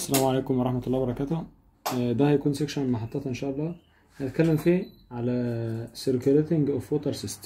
السلام عليكم ورحمة الله وبركاته آه، ده هيكون سيكشن المحطات إن شاء الله هنتكلم فيه على circulating of water system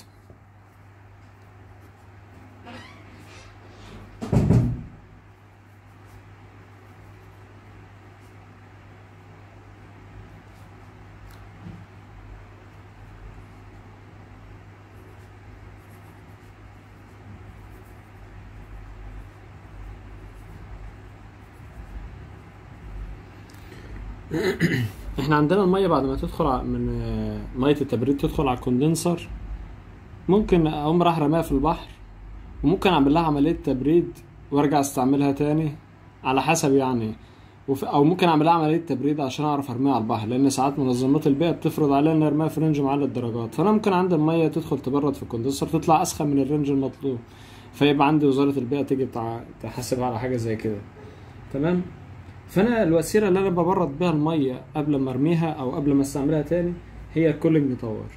احنا عندنا المية بعد ما تدخل ع- من آه، مية التبريد تدخل على الكوندنسر ممكن اقوم راح رماها في البحر وممكن اعمل لها عملية تبريد وارجع استعملها تاني على حسب يعني وف... او ممكن اعمل لها عملية تبريد عشان اعرف ارميها على البحر لان ساعات منظمات البيئة بتفرض علينا ان ارميها في رينج معلى الدرجات فانا ممكن عندي المية تدخل تبرد في الكوندنسر تطلع اسخن من الرينج المطلوب فيبقى عندي وزارة البيئة تيجي تع... تحاسب على حاجة زي كده تمام فانا الوسيله اللي انا ببرد بيها الميه قبل ما ارميها او قبل ما استعملها تاني هي الكولينج تاور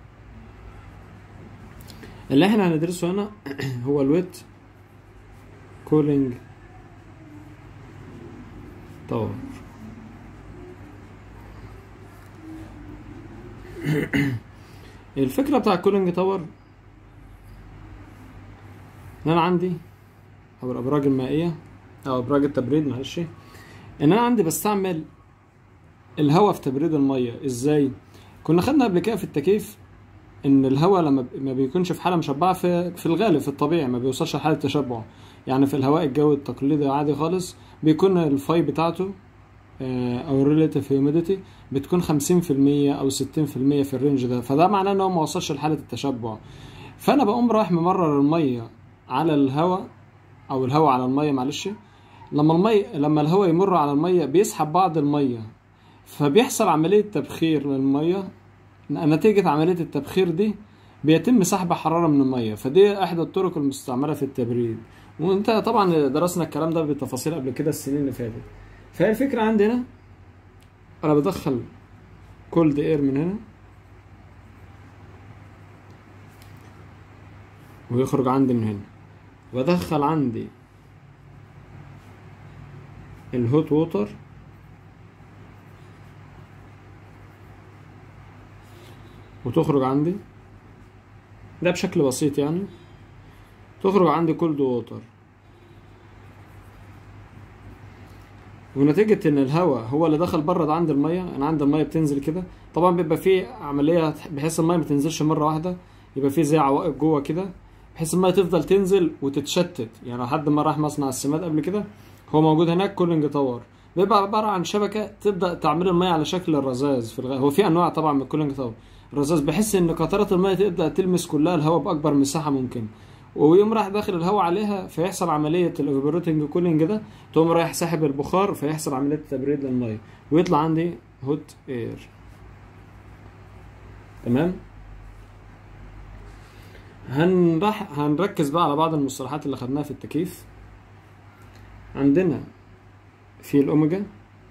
اللي احنا هندرسه هنا هو الويت كولينج تاور الفكره بتاع الكولينج تاور ان انا عندي او الابراج المائيه او ابراج التبريد معلش ان انا عندي بستعمل الهواء في تبريد الميه ازاي كنا خدنا قبل كده في التكييف ان الهواء لما ب- ما بيكونش في حاله مشبعه في في الغالب في الطبيعي ما بيوصلش لحاله تشبع يعني في الهواء الجوي التقليدي عادي خالص بيكون الفاي بتاعته آه، او الريليتيف هيوميديتي بتكون 50% او 60% في الرينج ده فده معناه ان هو ما وصلش لحاله التشبع فانا بقوم رايح ممرر الميه على الهواء او الهواء على الميه معلش لما المي لما الهواء يمر على الميه بيسحب بعض الميه فبيحصل عمليه تبخير للميه نتيجه عمليه التبخير دي بيتم سحب حراره من الميه فدي احدى الطرق المستعمله في التبريد وانت طبعا درسنا الكلام ده بتفاصيل قبل كده السنين اللي فاتت فهي الفكره عندي هنا انا بدخل كولد اير من هنا ويخرج عندي من هنا بدخل عندي الهوت ووتر وتخرج عندي ده بشكل بسيط يعني تخرج عندي كولد ووتر ونتيجة ان الهواء هو اللي دخل برد عند المية انا عندي المية بتنزل كده طبعا بيبقى فيه عملية بحيث المية ما تنزلش مرة واحدة يبقى فيه زي عوائق جوه كده بحيث المية تفضل تنزل وتتشتت يعني لو حد ما راح مصنع السماد قبل كده هو موجود هناك كولينج تاور بيبقى عبارة عن شبكة تبدأ تعمل المية على شكل الرذاذ في الغالب هو في أنواع طبعا من الكولينج تاور الرذاذ بحيث إن قطرات المية تبدأ تلمس كلها الهواء بأكبر مساحة ممكن ويقوم راح داخل الهواء عليها فيحصل عملية الاوفربروتنج كولينج ده تقوم رايح ساحب البخار فيحصل عملية تبريد للمية ويطلع عندي هوت اير تمام هنرح هنركز بقى على بعض المصطلحات اللي خدناها في التكييف عندنا في الأوميجا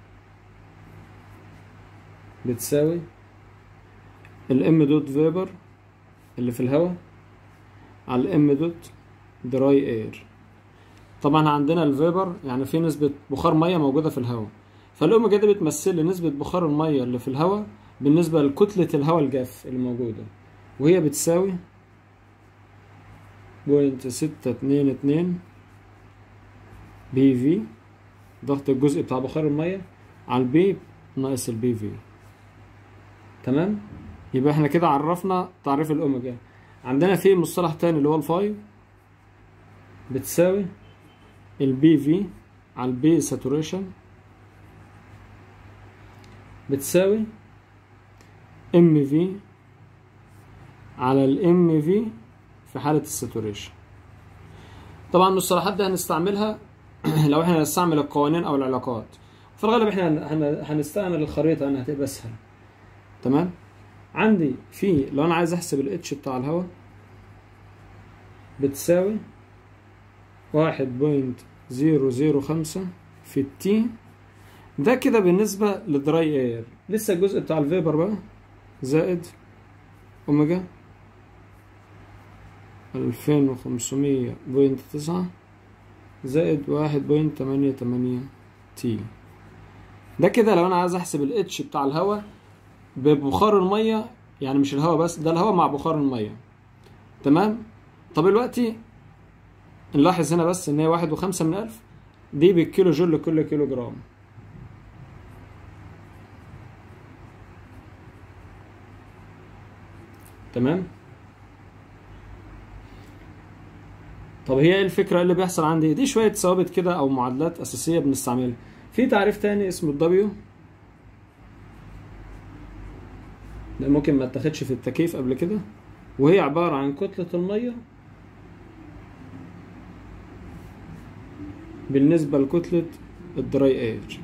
بتساوي الام دوت فيبر اللي في الهواء على الام دوت دراي اير طبعا عندنا الفيبر يعني في نسبة بخار مية موجودة في الهواء فالأوميجا دي بتمثل لي نسبة بخار المية اللي في الهواء بالنسبة لكتلة الهواء الجاف اللي موجودة وهي بتساوي بوينت ستة اتنين اتنين بي في ضغط الجزء بتاع بخار المية على البي ناقص البي في تمام يبقى احنا كده عرفنا تعريف الأوميجا عندنا في مصطلح تاني اللي هو الفاي بتساوي البي في على البي ساتوريشن بتساوي ام في على الام في في حالة الساتوريشن طبعا المصطلحات دي هنستعملها لو احنا هنستعمل القوانين او العلاقات في الغالب احنا هن- هن- هنستعمل الخريطة انها هتبقى اسهل تمام عندي في لو انا عايز احسب الاتش بتاع الهواء بتساوي واحد بوينت زيرو زيرو خمسة في التي ده كده بالنسبة للدراي اير لسه الجزء بتاع الفيبر بقى زائد اوميجا ألفين وخمسمية بوينت تسعة زائد واحد بوينت تمانية تمانية تي ده كده لو انا عايز احسب الاتش بتاع الهواء ببخار الميه يعني مش الهواء بس ده الهواء مع بخار الميه تمام طب دلوقتي نلاحظ هنا بس ان هي واحد وخمسة من ألف دي بالكيلو جول لكل كيلو جرام تمام طب هي ايه الفكرة اللي بيحصل عندي دي شوية ثوابت كده او معادلات اساسية بنستعملها في تعريف تاني اسمه الدبليو ده ممكن ما اتخدش في التكييف قبل كده وهي عبارة عن كتلة المية بالنسبة لكتلة الدراي اير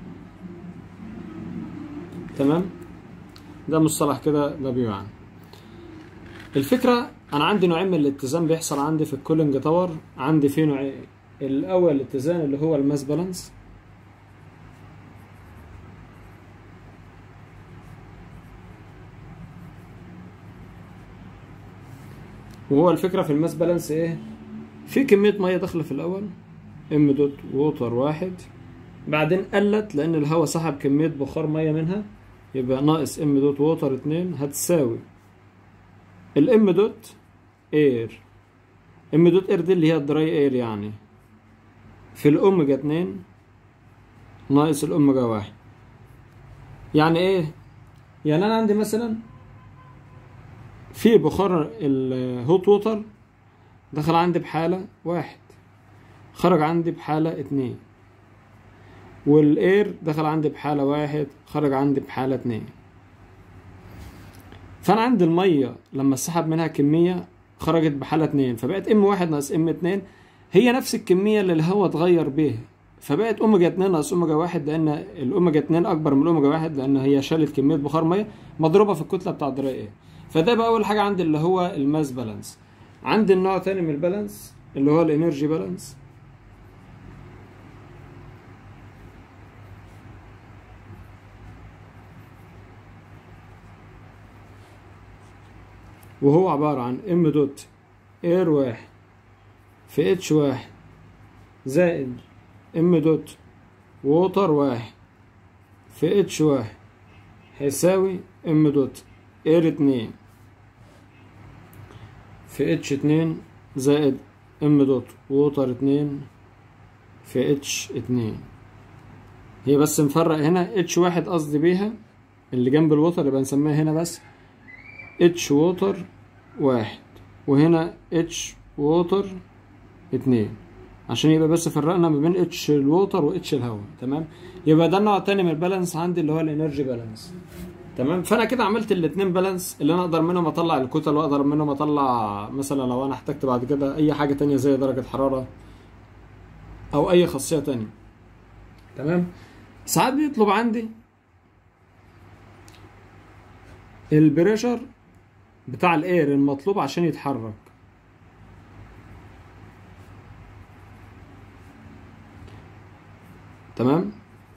تمام ده مصطلح كده ده بيعني الفكرة أنا عندي نوعين من الاتزان بيحصل عندي في الكولينج تاور عندي في نوعين الأول الاتزان اللي هو الماس بالانس وهو الفكرة في الماس بالانس ايه في كمية مية داخلة في الأول ام دوت ووتر واحد بعدين قلت لأن الهواء سحب كمية بخار مية منها يبقى ناقص ام دوت ووتر اتنين هتساوي الام دوت اير ام دوت اير دي اللي هي الدراي اير يعني في الاوميجا اتنين ناقص الاوميجا واحد يعني ايه يعني انا عندي مثلا في بخار الهوت ووتر دخل عندي بحالة واحد خرج عندي بحالة اتنين والاير دخل عندي بحالة واحد خرج عندي بحالة اتنين فانا عندي المية لما سحب منها كمية خرجت بحالة اتنين فبقت ام واحد ناقص ام اتنين هي نفس الكمية اللي الهواء اتغير بيها فبقت اوميجا اتنين ناقص اوميجا واحد لان الاوميجا اتنين اكبر من الاوميجا واحد لان هي شالت كمية بخار مية مضروبة في الكتلة بتاع الدراي ايه فده بقى اول حاجة عندي اللي هو الماس بالانس عندي النوع تاني من البالانس اللي هو الانرجي بالانس وهو عبارة عن ام دوت اير واحد في اتش واحد زائد ام دوت ووتر واحد في اتش واحد هيساوي ام دوت اير اتنين في اتش اتنين زائد ام دوت ووتر اتنين في اتش اتنين هي بس نفرق هنا اتش واحد قصدي بيها اللي جنب الوتر يبقى نسميها هنا بس اتش ووتر واحد وهنا اتش ووتر اتنين عشان يبقى بس فرقنا ما بين اتش الووتر واتش الهواء تمام يبقى ده النوع التاني من البالانس عندي اللي هو الانرجي بالانس تمام فانا كده عملت الاتنين بالانس اللي انا اقدر منهم اطلع الكتل واقدر منهم اطلع مثلا لو انا احتجت بعد كده اي حاجه تانية زي درجه حراره او اي خاصيه تانية تمام ساعات بيطلب عندي البريشر بتاع الاير المطلوب عشان يتحرك تمام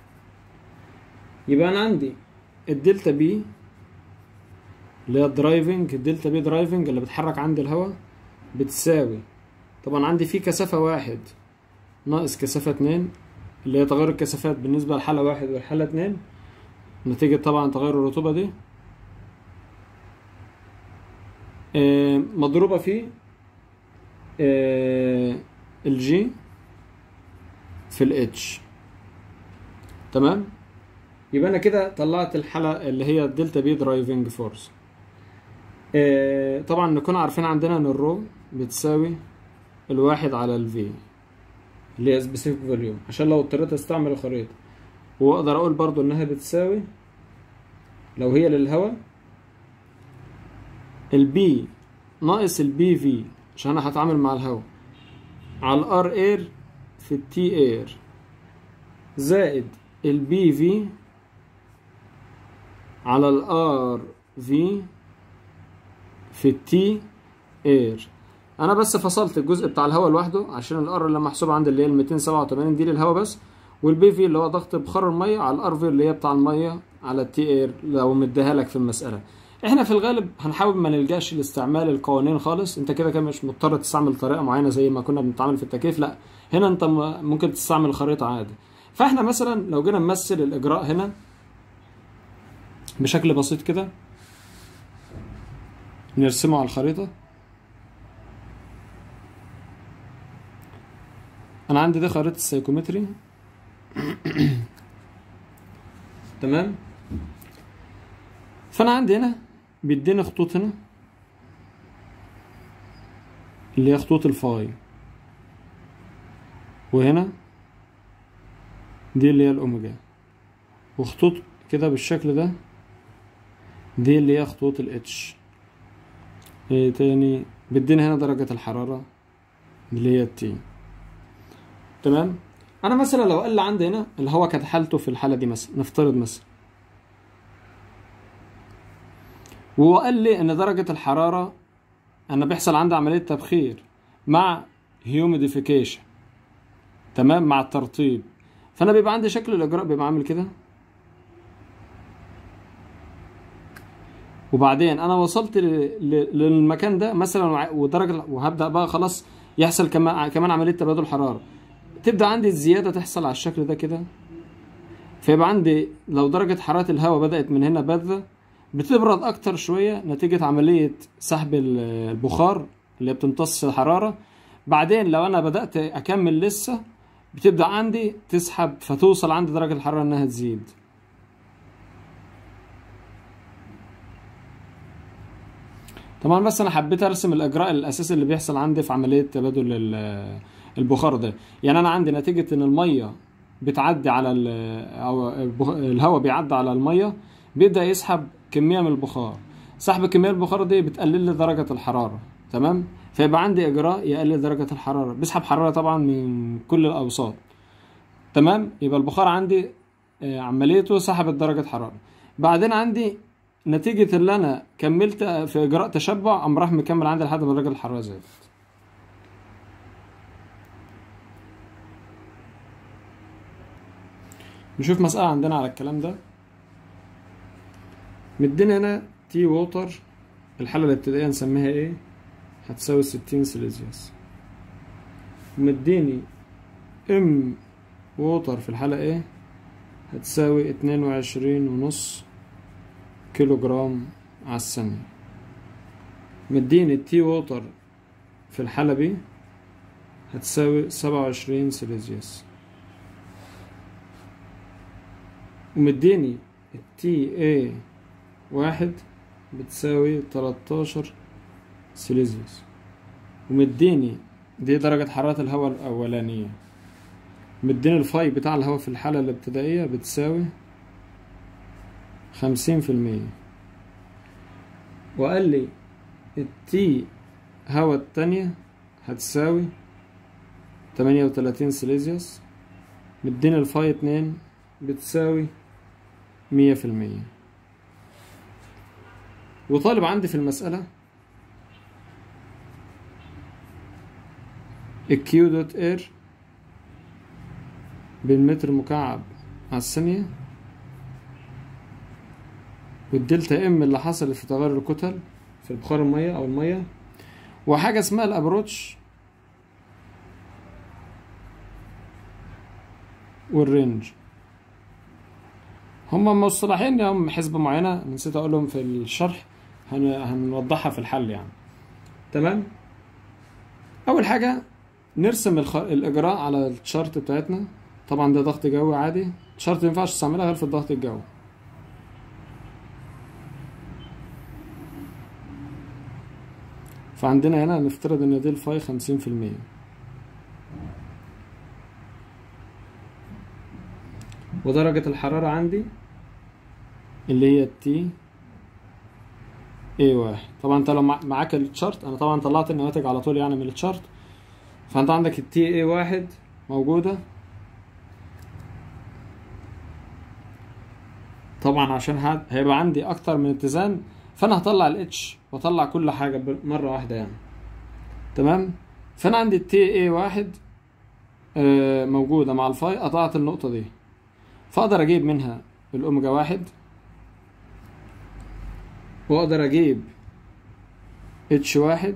يبقى انا عندي الدلتا بي اللي هي الدرايفنج الدلتا بي درايفنج اللي بتحرك عندي الهواء بتساوي طبعا عندي فيه كثافة واحد ناقص كثافة اتنين اللي هي تغير الكثافات بالنسبة لحالة واحد والحالة اتنين نتيجة طبعا تغير الرطوبة دي آه، مضروبة في آه، الجي في الاتش تمام يبقى انا كده طلعت الحالة اللي هي الدلتا بي درايفنج فورس طبعا نكون عارفين عندنا ان الرو بتساوي الواحد على الفي اللي هي سبيسيفيك فوليوم عشان لو اضطريت استعمل الخريطة واقدر اقول برضو انها بتساوي لو هي للهواء البي ناقص البي في عشان انا هتعامل مع الهواء على الار اير في التي اير زائد البي في على الار في في التي اير انا بس فصلت الجزء بتاع الهواء لوحده عشان الار اللي محسوب عندي اللي هي ال 287 دي للهواء بس والبي في اللي هو ضغط بخار الميه على الار في اللي هي بتاع الميه على التي اير لو مديها لك في المساله احنا في الغالب هنحاول ما نلجاش لاستعمال القوانين خالص انت كده كده مش مضطر تستعمل طريقه معينه زي ما كنا بنتعامل في التكييف لا هنا انت م- ممكن تستعمل خريطه عادي فاحنا مثلا لو جينا نمثل الاجراء هنا بشكل بسيط كده نرسمه على الخريطة أنا عندي ده خريطة السيكومتري تمام فأنا عندي هنا بيديني خطوط هنا اللي هي خطوط الفاي وهنا دي اللي هي الأوميجا وخطوط كده بالشكل ده دي اللي هي خطوط الاتش ايه تاني بيديني هنا درجة الحرارة اللي هي التي تمام انا مثلا لو قال لي عندي هنا الهواء كانت حالته في الحالة دي مثلا نفترض مثلا وهو قال لي ان درجة الحرارة انا بيحصل عندي عملية تبخير مع هيوميديفيكيشن تمام مع الترطيب فانا بيبقى عندي شكل الاجراء بيبقى عامل كده وبعدين انا وصلت ل- ل- للمكان ده مثلا وع- ودرجه وهبدا بقى خلاص يحصل كمان كمان عمليه تبادل حراره تبدا عندي الزياده تحصل على الشكل ده كده فيبقى عندي لو درجه حراره الهواء بدات من هنا باردة بتبرد اكتر شويه نتيجه عمليه سحب ال- البخار اللي بتمتص الحراره بعدين لو انا بدات اكمل لسه بتبدا عندي تسحب فتوصل عند درجه الحراره انها تزيد طبعا بس انا حبيت ارسم الاجراء الاساسي اللي بيحصل عندي في عمليه تبادل ال- البخار ده يعني انا عندي نتيجه ان الميه بتعدي على ال- او البخ- الهواء بيعدي على الميه بيبدا يسحب كميه من البخار سحب كميه البخار دي بتقلل لي درجه الحراره تمام فيبقى عندي اجراء يقلل درجه الحراره بيسحب حراره طبعا من كل الاوساط تمام يبقى البخار عندي آه، عمليته سحبت درجه حراره بعدين عندي نتيجة اللي أنا كملت في إجراء تشبع قام راح مكمل عندي لحد ما درجة الحرارة زادت. نشوف مسألة عندنا على الكلام ده. مدينا هنا تي ووتر الحالة الابتدائية نسميها إيه؟ هتساوي ستين سيليزيوس. مديني ام ووتر في الحالة إيه؟ هتساوي اتنين وعشرين ونص كيلو جرام على الثانية مديني التي ووتر في الحالة بي هتساوي سبعة وعشرين سيليزيوس ومديني التي اي واحد بتساوي تلاتاشر سيليزيوس ومديني دي درجة حرارة الهواء الأولانية مديني الفاي بتاع الهواء في الحالة الابتدائية بتساوي خمسين في المية وقال لي التي هوا التانية هتساوي تمانية وتلاتين سيليزيوس مديني الفاي اتنين بتساوي مية في المية وطالب عندي في المسألة الكيو دوت اير بالمتر مكعب على الثانية والدلتا ام اللي حصلت في تغير الكتل في بخار المية او المية وحاجة اسمها الابروتش والرينج هما مصطلحين هم حسبة معينة نسيت اقولهم في الشرح هن... هنوضحها في الحل يعني تمام اول حاجة نرسم الخ... الاجراء على الشارت بتاعتنا طبعا ده ضغط جوي عادي الشارت مينفعش تستعملها غير في الضغط الجوي فعندنا هنا نفترض ان دي الفاي خمسين في المية ودرجة الحرارة عندي اللي هي التي اي واحد طبعا انت لو مع- معاك التشارت انا طبعا طلعت النواتج على طول يعني من التشارت فانت عندك التي اي واحد موجودة طبعا عشان هاد هيبقى عندي اكتر من اتزان فانا هطلع الاتش واطلع كل حاجه ب- مره واحده يعني تمام فانا عندي التي اي واحد آه، موجوده مع الفاي قطعت النقطه دي فاقدر اجيب منها الاوميجا واحد واقدر اجيب اتش واحد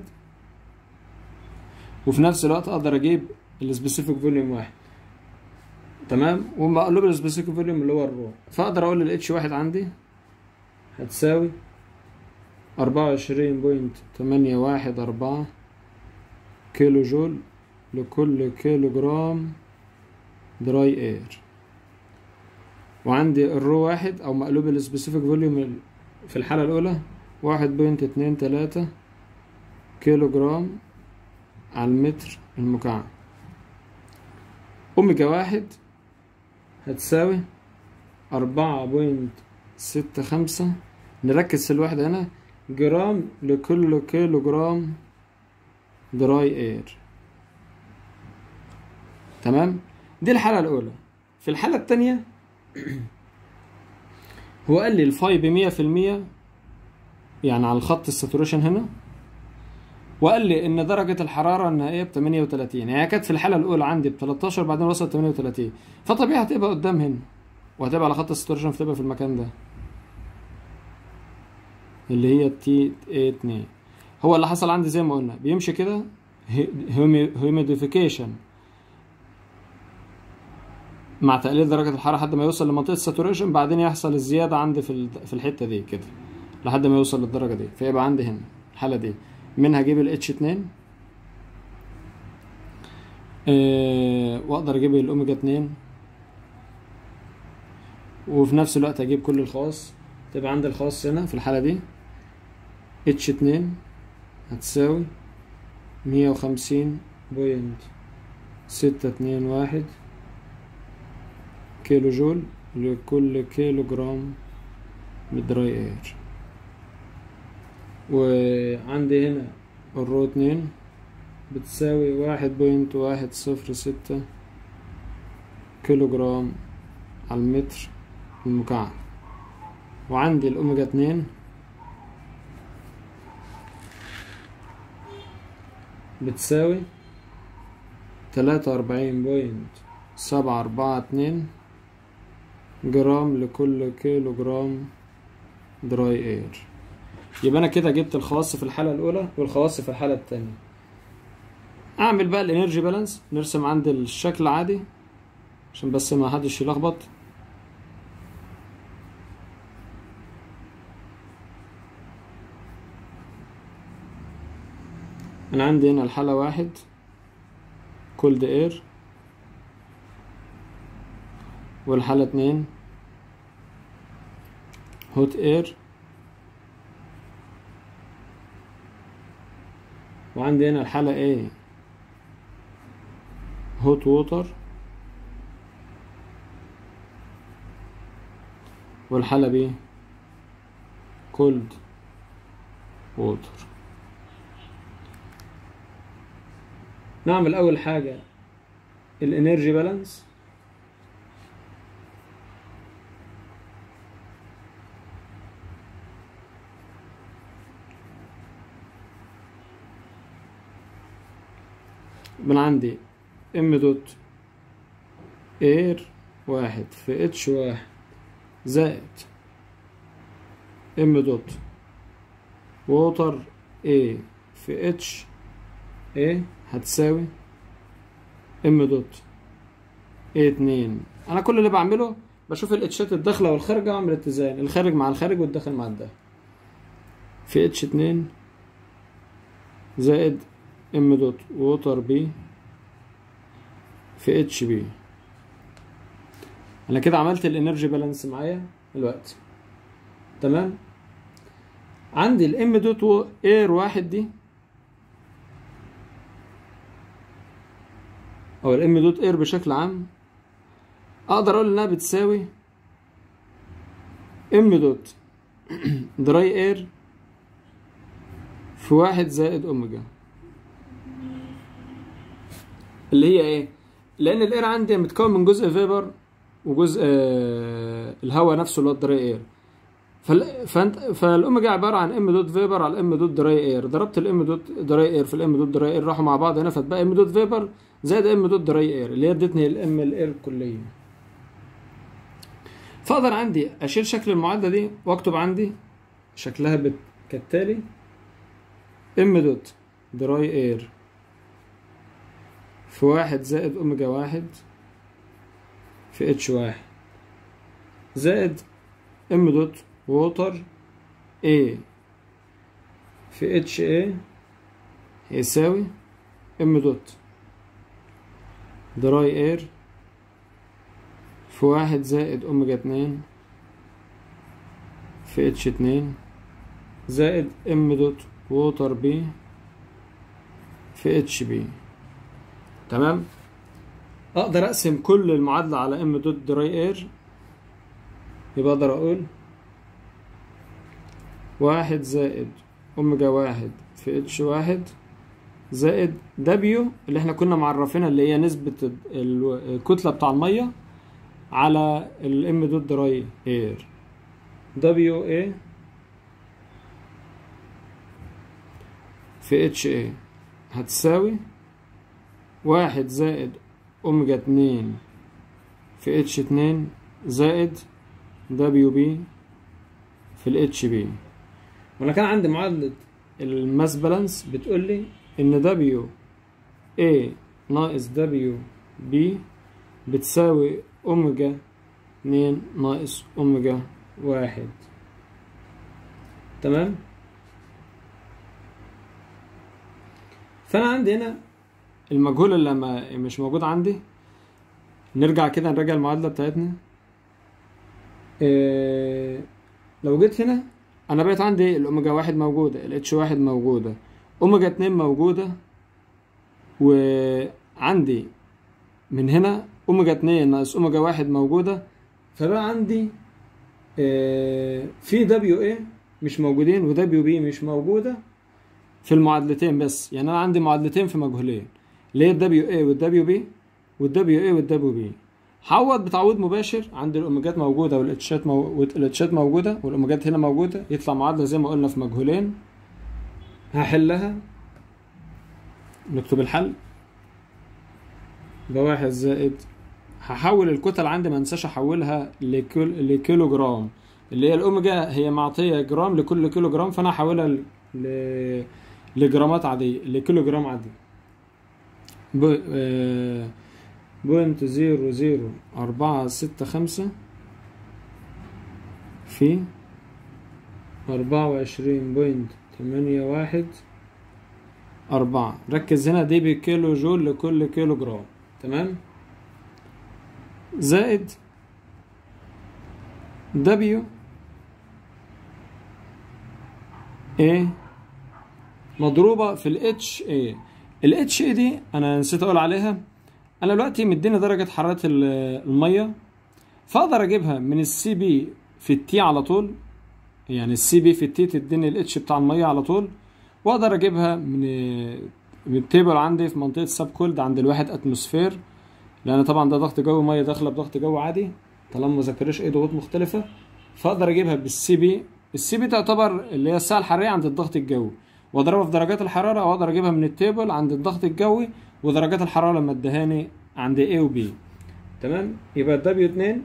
وفي نفس الوقت اقدر اجيب السبيسيفيك فوليوم واحد تمام ومقلوب السبيسيفيك فوليوم اللي هو الرو فاقدر اقول الاتش واحد عندي هتساوي أربعة وعشرين بوينت تمانية واحد أربعة كيلو جول لكل كيلو جرام دراي اير وعندي الرو واحد او مقلوب السبيسيفيك فوليوم في الحالة الأولى واحد بوينت اتنين تلاتة كيلو جرام على المتر المكعب أوميجا واحد هتساوي أربعة بوينت ستة خمسة نركز في الوحدة هنا جرام لكل كيلو جرام دراي اير تمام دي الحالة الأولى في الحالة التانية هو قال لي الفاي بمية في المية يعني على الخط الساتوريشن هنا وقال لي ان درجة الحرارة النهائية ب 38 يعني هي كانت في الحالة الأولى عندي ب 13 بعدين وصلت 38 فطبيعي هتبقى قدام هنا وهتبقى على خط الساتوريشن فتبقى في المكان ده اللي هي تي 2 هو اللي حصل عندي زي ما قلنا بيمشي كده هيوميديفيكيشن مع تقليل درجة الحرارة لحد ما يوصل لمنطقة الساتوريشن بعدين يحصل الزيادة عندي في في الحتة دي كده لحد ما يوصل للدرجة دي فيبقى عندي هنا الحالة دي منها اجيب ال H2 أه واقدر اجيب الاوميجا 2 وفي نفس الوقت اجيب كل الخواص تبقى عندي الخواص هنا في الحالة دي H2 هتساوي مية وخمسين بوينت ستة اتنين واحد كيلو جول لكل كيلو جرام من دراي اير وعندي هنا الرو اتنين بتساوي واحد بوينت واحد صفر ستة كيلو جرام على المتر المكعب وعندي الأوميجا اتنين بتساوي تلاتة وأربعين بوينت سبعة أربعة اتنين جرام لكل كيلو جرام دراي اير يبقى انا كده جبت الخواص في الحالة الأولى والخواص في الحالة التانية أعمل بقى الانرجي بالانس نرسم عند الشكل عادي عشان بس ما حدش يلخبط أنا عندي هنا الحالة واحد كولد اير والحالة اتنين هوت اير وعندي هنا الحالة ايه هوت ووتر والحالة بي كولد ووتر نعمل أول حاجة الانرجي بالانس من عندي ام دوت اير واحد في اتش واحد زائد ام دوت ووتر اي في اتش ايه هتساوي ام دوت ايه اتنين انا كل اللي بعمله بشوف الاتشات الداخله والخارجه واعمل اتزان الخارج مع الخارج والداخل مع الداخل في اتش اتنين زائد ام دوت ووتر بي في اتش بي انا كده عملت الانرجي بالانس معايا دلوقتي تمام عندي الام دوت اير واحد دي او الام دوت اير بشكل عام اقدر اقول انها بتساوي ام دوت دراي اير في واحد زائد اوميجا اللي هي ايه لان الاير عندي متكون من جزء فيبر وجزء آه الهواء نفسه اللي هو الدراي اير فال... فانت فالاوميجا عباره عن ام دوت فيبر على ام دوت دراي اير ضربت الام دوت دراي اير في الام دوت دراي اير راحوا مع بعض هنا فتبقى ام دوت فيبر زائد ام دوت دراي اير اللي هي ادتني الام الاير الكليه فاقدر عندي اشيل شكل المعادله دي واكتب عندي شكلها بت... كالتالي ام دوت دراي اير في واحد زائد اوميجا واحد في اتش واحد زائد ام دوت ووتر A في اتش A هيساوي ام دوت دراي اير في واحد زائد اوميجا اتنين في اتش اتنين زائد ام دوت ووتر بي في اتش بي تمام اقدر اقسم كل المعادلة على ام دوت دراي اير يبقى اقدر اقول واحد زائد اوميجا واحد في اتش واحد زائد دبليو اللي احنا كنا معرفينها اللي هي نسبة ال- الكتلة بتاع المية على الام دوت دراي اير دبليو اي في اتش اي هتساوي واحد زائد اوميجا اتنين في اتش اتنين زائد دبليو بي في الاتش بي وانا كان عندي معادلة الماس بالانس بتقول لي ان دبليو اي ناقص دبليو بي بتساوي اوميجا اتنين ناقص اوميجا واحد تمام فانا عندي هنا المجهول اللي ما مش موجود عندي نرجع كده نراجع المعادلة بتاعتنا إيه لو جيت هنا انا بقيت عندي الاوميجا واحد موجودة الاتش واحد موجودة اوميجا اتنين موجودة وعندي من هنا اوميجا اتنين ناقص اوميجا واحد موجودة فبقى عندي آه، في دبليو اي مش موجودين ودبليو بي مش موجودة في المعادلتين بس يعني انا عندي معادلتين في مجهولين اللي هي الدبليو اي والدبليو بي والدبليو اي والدبليو بي حوض بتعويض مباشر عند الاوميجات موجوده والاتشات مو... والاتشات موجوده والاوميجات هنا موجوده يطلع معادله زي ما قلنا في مجهولين هحلها نكتب الحل يبقى واحد زائد هحول الكتل عندي ما انساش احولها لكل... لكيلو جرام اللي هي الاوميجا هي معطيه جرام لكل كيلو جرام فانا هحولها ل... ل... لجرامات عاديه لكيلو جرام عادي ب... آه... بوينت زيرو زيرو أربعة ستة خمسة في أربعة وعشرين بوينت تمانية واحد أربعة ركز هنا دي بكيلو جول لكل كيلو جرام تمام زائد دبليو A مضروبة في ال HA ال HA دي أنا نسيت أقول عليها انا دلوقتي مديني درجه حراره ال- الميه فاقدر اجيبها من السي بي في التي على طول يعني السي بي في التي تديني الاتش بتاع الميه على طول واقدر اجيبها من من التيبل عندي في منطقه سب كولد عند الواحد اتموسفير لان طبعا ده ضغط جو ميه داخله بضغط جو عادي طالما ما ذكرش اي ضغوط مختلفه فاقدر اجيبها بالسي بي السي بي تعتبر اللي هي الساعه الحراريه عند الضغط الجوي واضربها في درجات الحراره او اقدر اجيبها من التيبل عند الضغط الجوي ودرجات الحراره لما ادهاني عند A و B تمام يبقى دبليو 2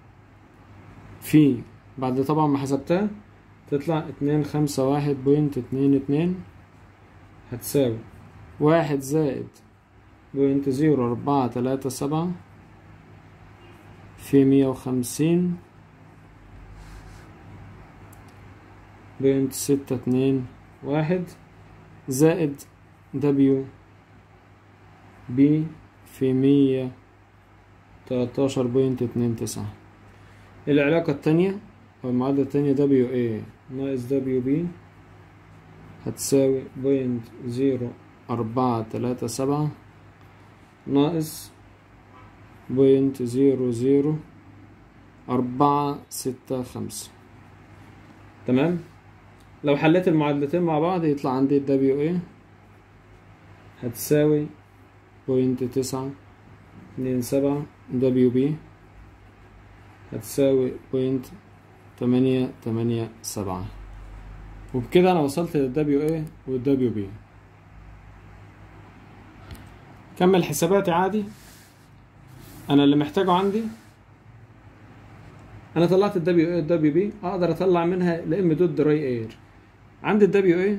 في بعد طبعا ما حسبتها تطلع اتنين خمسة واحد بوينت اتنين اتنين هتساوي واحد زائد بوينت زيرو أربعة تلاتة سبعة في مية وخمسين بوينت ستة اتنين واحد زائد دبليو بي في مية تلاتاشر بوينت اتنين تسعة العلاقة التانية أو المعادلة التانية دبليو اي ناقص دبليو بي هتساوي بوينت زيرو أربعة تلاتة سبعة ناقص بوينت زيرو زيرو أربعة ستة خمسة تمام لو حليت المعادلتين مع بعض يطلع عندي دبليو اي هتساوي بوينت تسعة اتنين سبعة دبليو بي هتساوي بوينت تمانية تمانية سبعة وبكده أنا وصلت للدبليو اي والدبليو بي كمل حساباتي عادي أنا اللي محتاجه عندي أنا طلعت الدبليو اي والدبليو بي أقدر أطلع منها لإم دوت دراي اير عندي الدبليو اي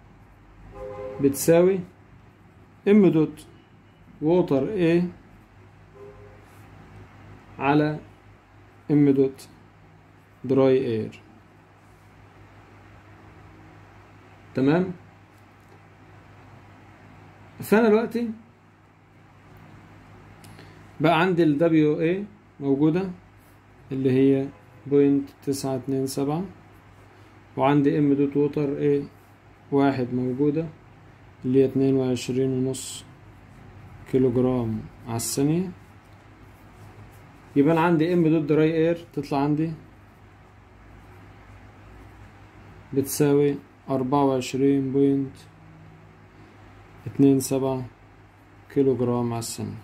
بتساوي ام دوت ووتر A على ام دوت دراي اير تمام فانا دلوقتي بقى عندي ال WA موجودة اللي هي بوينت تسعة اتنين سبعة وعندي ام دوت ووتر ايه واحد موجودة اللي هي اتنين وعشرين ونص كيلو جرام على الثانية يبقى انا عندي ام دوت دراي اير تطلع عندي بتساوي أربعة وعشرين بوينت اتنين سبعة كيلو جرام على الثانية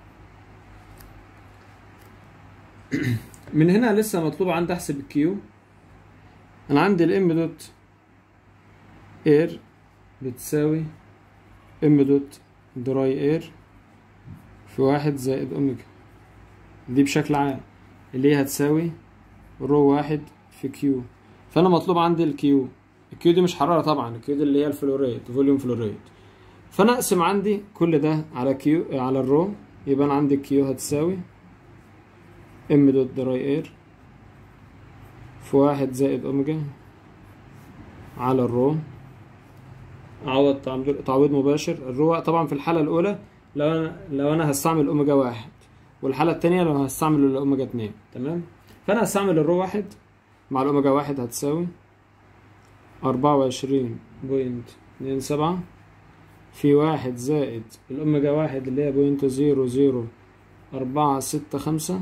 من هنا لسه مطلوب عندي احسب الكيو انا عندي الام دوت اير بتساوي ام دوت دراي اير في واحد زائد اوميجا دي بشكل عام اللي هي هتساوي رو واحد في كيو فانا مطلوب عندي الكيو الكيو دي مش حرارة طبعا الكيو دي اللي هي الفلوريد فوليوم فلوريد فانا اقسم عندي كل ده على كيو على الرو يبقى انا عندي الكيو هتساوي ام دوت دراي اير في واحد زائد اوميجا على الرو اعوض تعويض مباشر الرو طبعا في الحالة الأولى لو أنا لو أنا هستعمل أوميجا واحد والحالة التانية لو هستعمل الأوميجا اتنين تمام فأنا هستعمل الرو واحد مع الأوميجا واحد هتساوي أربعة وعشرين بوينت اتنين سبعة في واحد زائد الأوميجا واحد اللي هي بوينت زيرو زيرو أربعة ستة خمسة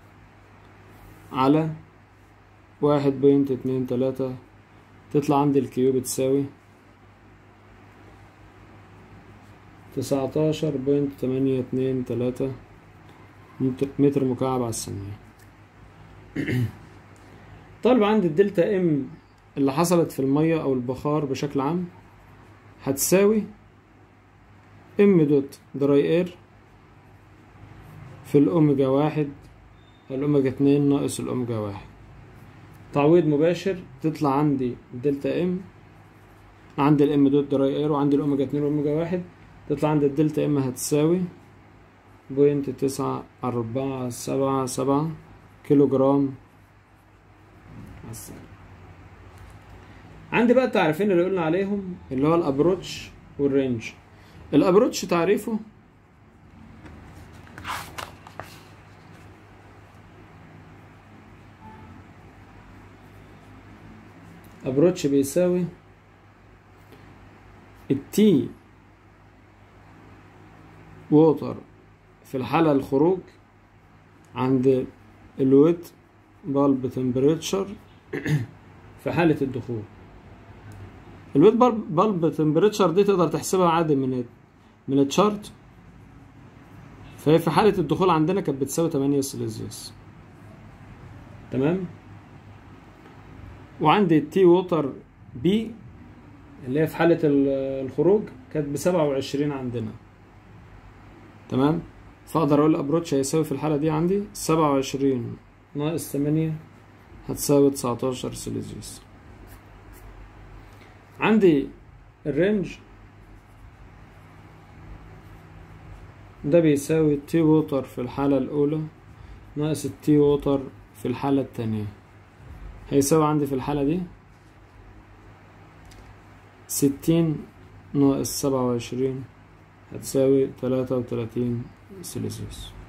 على واحد بوينت اتنين تلاتة تطلع عندي الكيو بتساوي تسعتاشر بوينت تمانية اتنين تلاتة متر مكعب على الثانية طالب عندي الدلتا ام اللي حصلت في المية او البخار بشكل عام هتساوي ام دوت دراي اير في الاوميجا واحد الاوميجا اتنين ناقص الاوميجا واحد تعويض مباشر تطلع عندي دلتا ام عندي الام دوت دراي اير وعندي الاوميجا اتنين والاوميجا واحد تطلع عندي الدلتا ام هتساوي بوينت تسعة أربعة سبعة سبعة كيلو جرام عندي بقى التعريفين اللي قلنا عليهم اللي هو الابروتش والرينج الابروتش تعريفه ابروتش بيساوي التي ووتر في الحالة الخروج عند الويت بالب تمبريتشر في حالة الدخول الويت بالب تمبريتشر دي تقدر تحسبها عادي من من التشارت فهي في حالة الدخول عندنا كانت بتساوي 8 سيليزيوس تمام وعندي التي ووتر بي اللي هي في حالة الخروج كانت بسبعة وعشرين عندنا تمام فاقدر اقول الابروتش هيساوي في الحالة دي عندي سبعة وعشرين ناقص تمانية هتساوي تسعتاشر سيليزيوس عندي الرينج ده بيساوي التي ووتر في الحالة الأولى ناقص التي ووتر في الحالة التانية هيساوي عندي في الحالة دي ستين ناقص سبعة وعشرين هتساوي تلاتة وتلاتين سيليزيوس